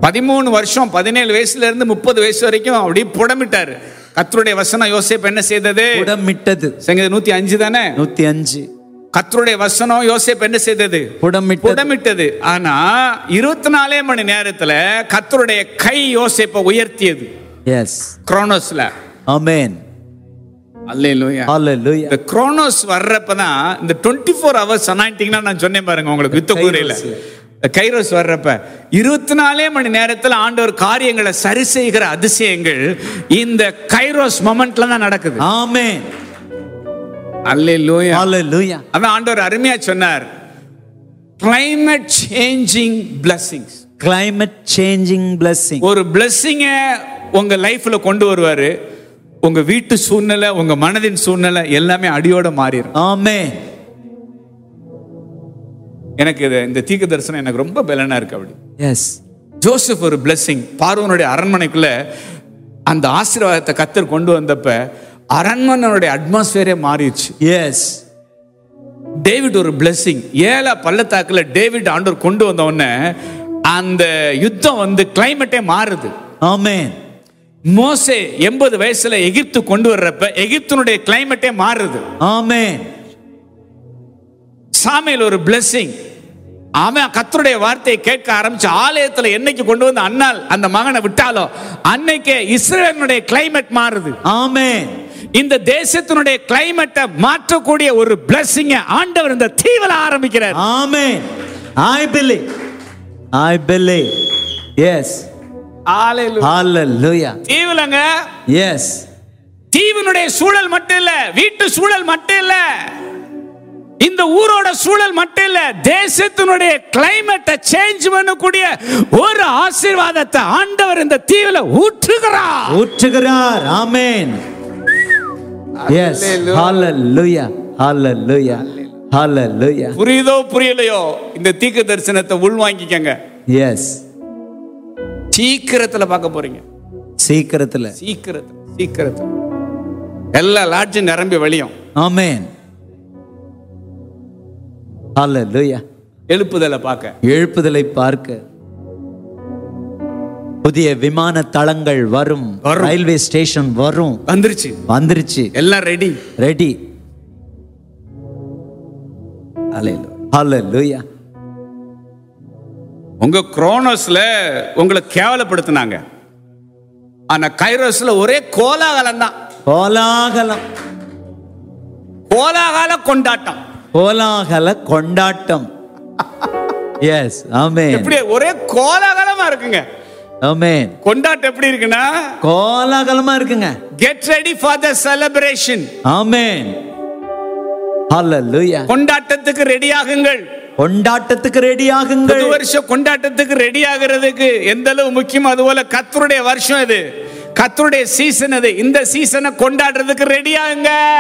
பதிமூணு வருஷம் பதினேழு வயசுல இருந்து முப்பது வயசு வரைக்கும் அப்படியே புடமிட்டாரு கத்தருடைய வசனம் யோசேப்பு என்ன செய்தது புடமிட்டது சங்கீதம் நூத்தி அஞ்சு தானே நூத்தி அஞ்சு கத்தருடைய வசனம் யோசேப்பு என்ன செய்தது புடமிட்டது புடமிட்டது ஆனா இருபத்தி நாலே மணி நேரத்துல கத்தருடைய கை யோசேப்பை உயர்த்தியது எஸ் குரோனோஸ்ல ஆமென் அல்லேலூயா ஹalleluya இந்த குரோனோஸ் வர்றப்பதான் இந்த டுவெண்ட்டி ஃபோர் ஹவர்ஸ் அனாயிண்டிங்னா நான் சொன்னேன் பாருங்க உங்களுக்கு யுத்த குதிரையில கைரோஸ் வர்றப்ப இருபத்தி நாலே மணி நேரத்தில் ஆண்டவர் காரியங்களை சரி செய்கிற அதிசயங்கள் இந்த கைரோஸ் மொமெண்ட்ல தான் நடக்குது ஆமென் அல்லேலூயா ஹalleluya அதான் ஆண்டவர் அருமையா சொன்னார் climate changing blessings climate changing blessing ஒரு பிளஸ்ஸிங்க உங்க லைஃப்ல கொண்டு வருவாரு உங்க வீட்டு சூழ்நிலை உங்க மனதின் சூழ்நிலை எல்லாமே அடியோட மாறிடும் ஆமென் எனக்கு இது இந்த தீர்க்க தரிசனம் எனக்கு ரொம்ப பலனா இருக்கு அப்படி எஸ் ஜோசப் ஒரு blessing பார்வனுடைய அரண்மனைக்குள்ள அந்த ஆசீர்வாதத்தை கத்தர் கொண்டு வந்தப்ப அரண்மனையுடைய அட்மாஸ்பியரே மாறிடுச்சு எஸ் டேவிட் ஒரு blessing ஏழா பள்ளத்தாக்குல டேவிட் ஆண்டவர் கொண்டு வந்த உடனே அந்த யுத்தம் வந்து கிளைமேட்டே மாறுது ஆமென் மோசே எண்பது வயசுல எகிப்து கொண்டு வர்றப்ப எகிப்தினுடைய கிளைமேட்டே மாறுது ஆமென் சாமியில் ஒரு blessing அவன் கத்தருடைய வார்த்தையை கேட்க ஆரம்பிச்சு ஆலயத்துல என்னைக்கு கொண்டு வந்து அண்ணால் அந்த மகனை விட்டாலோ அன்னைக்கே இஸ்ரேலினுடைய கிளைமேட் மாறுது ஆமென் இந்த தேசத்தினுடைய கிளைமேட்டை மாற்றக்கூடிய ஒரு blessing ஆண்டவர் இந்த தீவில ஆரம்பிக்கிறார் amen I believe I believe yes hallelujah தீவுலங்க எஸ் தீவினுடைய சூழல் மட்டும் இல்ல வீட்டு சூழல் மட்டும் இல்ல இந்த ஊரோட சூழல் மட்டும் இல்ல தேசத்தினுடைய கிளைமேட்டை சேஞ்ச் பண்ணக்கூடிய ஒரு ஆசீர்வாதத்தை ஆண்டவர் இந்த தீவுல ஊற்றுகிறார் ஊற்றுகிறார் ஆமென் எஸ் ஹalleluya ஹalleluya ஹalleluya புரியுதோ புரியலையோ இந்த தீர்க்க தரிசனத்தை உள்வாங்கிக்கங்க எஸ் சீக்கிரத்துல பார்க்க போறீங்க சீக்கிரத்துல சீக்கிரத்துல சீக்கிரத்துல எல்லா லாட்ஜும் நிரம்பி வழியும் ஆமென் ஹalleluya எழுப்புதலை பார்க்க எழுப்புதலை பார்க்க புதிய விமான தளங்கள் வரும் வரும். ரயில்வே ஸ்டேஷன் வரும் வந்துருச்சு வந்துருச்சு எல்லாம் ரெடி ரெடி ஹalleluya உங்க குரோனோஸ்ல உங்களை கேவலப்படுத்தினாங்க ஆனா கைரோஸ்ல ஒரே கோலாகலம் தான் கோலாகலம் கோலாகல கொண்டாட்டம் கோலாகல கொண்டாட்டம் எஸ் ஆமென் எப்படி ஒரே கோலாகலமா இருக்குங்க ஆமென் கொண்டாட்டம் எப்படி இருக்குன்னா கோலாகலமா இருக்குங்க get ready for the celebration amen hallelujah கொண்டாட்டத்துக்கு ரெடி ஆகுங்கள் கொண்டாட்டத்துக்கு ரெடி ஆகுங்கள் புது வருஷம் கொண்டாட்டத்துக்கு ரெடி ஆகுறதுக்கு எந்த அளவு முக்கியம் அதுபோல கத்தருடைய வருஷம் இது கத்தருடைய சீசன் அது இந்த சீசனை கொண்டாடுறதுக்கு ரெடி ஆகுங்க